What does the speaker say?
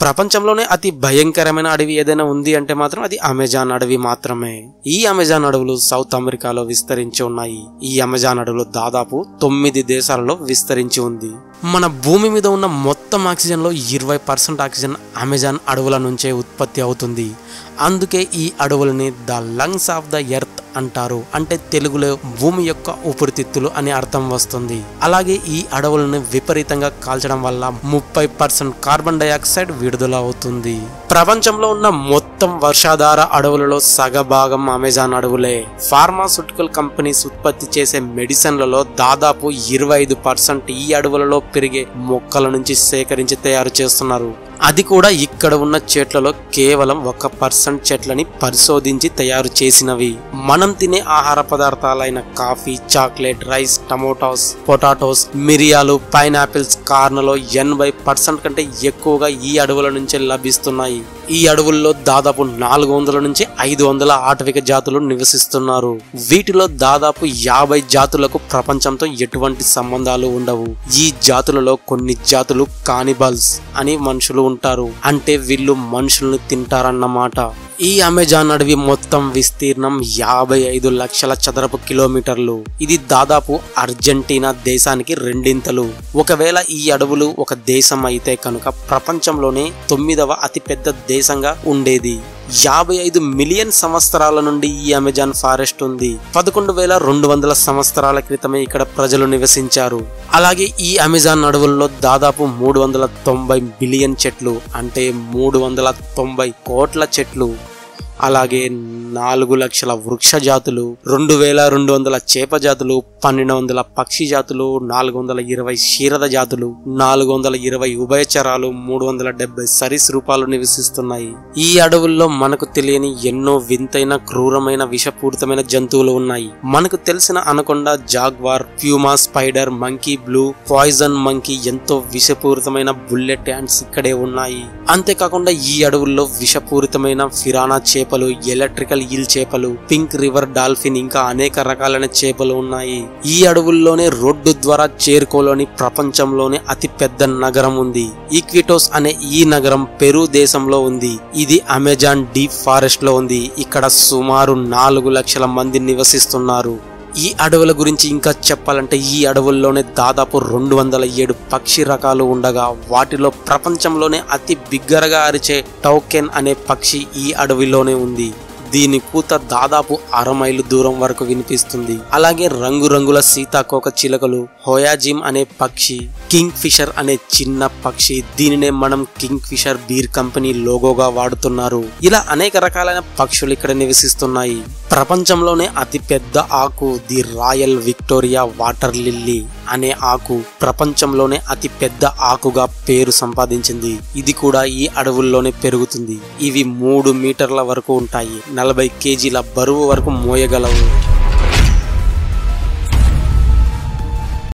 ప్రపంచంలోనే అతి భయంకరమైన అడవి ఏదైనా ఉంది అంటే మాత్రం అది అమెజాన్ అడవి మాత్రమే ఈ అమెజాన్ అడవులు సౌత్ అమెరికాలో విస్తరించి ఉన్నాయి ఈ అమెజాన్ అడవులు దాదాపు తొమ్మిది దేశాలలో విస్తరించి ఉంది మన భూమి మీద ఉన్న మొత్తం ఆక్సిజన్లో ఇరవై పర్సెంట్ ఆక్సిజన్ అమెజాన్ అడవుల నుంచే ఉత్పత్తి అవుతుంది అందుకే ఈ అడవులని the lungs of the earth అంటారు అంటే తెలుగులో భూమి యొక్క ఊపిరితిత్తులు అని అర్థం వస్తుంది అలాగే ఈ అడవులను విపరీతంగా కాల్చడం వల్ల ముప్పై పర్సెంట్ కార్బన్ డైఆక్సైడ్ విడుదల అవుతుంది ప్రపంచంలో ఉన్న మొత్తం వర్షాధార అడవులలో సగభాగం అమెజాన్ అడవులే ఫార్మాస్యూటికల్ కంపెనీస్ ఉత్పత్తి చేసే మెడిసిన్లలో దాదాపు ఇరవై ఐదు పర్సెంట్ ఈ అడవులలో పెరిగే మొక్కల నుంచి సేకరించి తయారు చేస్తున్నారు అది కూడా ఇక్కడ ఉన్న చెట్లలో కేవలం ఒక పర్సెంట్ చెట్లని పరిశోధించి తయారు చేసినవి మనం తినే ఆహార పదార్థాలైన coffee chocolate rice tomatoes potatoes మిరియాలు పైనాపిల్స్ కార్నలో ఎనభై పర్సెంట్ కంటే ఎక్కువగా ఈ అడవుల నుంచే లభిస్తున్నాయి ఈ అడవుల్లో దాదాపు నాలుగు వందల నుంచి ఐదు వందల ఆటవిక జాతులు నివసిస్తున్నారు వీటిలో దాదాపు యాభై జాతులకు ప్రపంచంతో ఎటువంటి సంబంధాలు ఉండవు ఈ జాతులలో కొన్ని జాతులు కానిబల్స్ అని మనుషులు ఉంటారు అంటే వీళ్ళు మనుషుల్ని తింటారన్నమాట ఈ అమెజాన్ అడవి మొత్తం విస్తీర్ణం యాభై ఐదు లక్షల చదరపు కిలోమీటర్లు ఇది దాదాపు అర్జెంటీనా దేశానికి రెండింతలు ఒకవేళ ఈ అడవులు ఒక దేశం అయితే కనుక ప్రపంచంలోనే తొమ్మిదవ అతిపెద్ద దేశంగా ఉండేది యాభై ఐదు మిలియన్ సంవత్సరాల నుండి ఈ అమెజాన్ ఫారెస్ట్ ఉంది పదకొండు వేల రెండు వందల సంవత్సరాల క్రితమే ఇక్కడ ప్రజలు నివసించారు అలాగే ఈ అమెజాన్ అడవుల్లో దాదాపు మూడు వందల తొంభై బిలియన్ చెట్లు అంటే మూడు వందల తొంభై కోట్ల చెట్లు అలాగే నాలుగు లక్షల వృక్ష జాతులు రెండు వేల రెండు వందల చేప జాతులు పన్నెండు వందల పక్షి జాతులు నాలుగు వందల ఇరవై క్షీరద జాతులు నాలుగు వందల ఇరవై ఉభయచరాలు మూడు వందల డెబ్బై సరీసృపాలు నివసిస్తున్నాయి ఈ అడవుల్లో మనకు తెలియని ఎన్నో వింతైన క్రూరమైన విషపూరితమైన జంతువులు ఉన్నాయి మనకు తెలిసిన anaconda jaguar puma spider monkey blue poison monkey ఎంతో విషపూరితమైన బుల్లెట్ యాండ్స్ ఇక్కడే ఉన్నాయి అంతేకాకుండా ఈ అడవుల్లో విషపూరితమైన ఫిరానా చేపలు ఎలక్ట్రికల్ ఈల్ చేపలు పింక్ రివర్ డాల్ఫిన్ ఇంకా అనేక రకాలైన చేపలు ఉన్నాయి ఈ అడవుల్లోనే రోడ్డు ద్వారా చేరుకోలోని ప్రపంచంలోనే అతి పెద్ద నగరం ఉంది ఈక్విటోస్ అనే ఈ నగరం పెరు దేశంలో ఉంది ఇది అమెజాన్ డీప్ ఫారెస్ట్ లో ఉంది ఇక్కడ సుమారు నాలుగు లక్షల మంది నివసిస్తున్నారు ఈ అడవుల గురించి ఇంకా చెప్పాలంటే ఈ అడవుల్లోనే దాదాపు రెండు వందల ఏడు పక్షి రకాలు ఉండగా వాటిలో ప్రపంచంలోనే అతి బిగ్గరగా అరిచే టౌకెన్ అనే పక్షి ఈ అడవిలోనే ఉంది దీని కూత దాదాపు అర మైలు దూరం వరకు వినిపిస్తుంది అలాగే రంగురంగుల సీతాకోక చిలుకలు హోయాజిమ్ అనే పక్షి కింగ్ ఫిషర్ అనే చిన్న పక్షి దీనినే మనం కింగ్ ఫిషర్ బీర్ కంపెనీ లోగోగా వాడుతున్నారు ఇలా అనేక రకాలైన పక్షులు ఇక్కడ నివసిస్తున్నాయి ప్రపంచంలోనే అతి పెద్ద ఆకు the royal Victoria water lily అనే ఆకు ప్రపంచంలోనే అతి పెద్ద ఆకుగా పేరు సంపాదించింది ఇది కూడా ఈ అడవుల్లోనే పెరుగుతుంది ఇవి మూడు మీటర్ల వరకు ఉంటాయి నలభై కేజీల బరువు వరకు మోయగలవు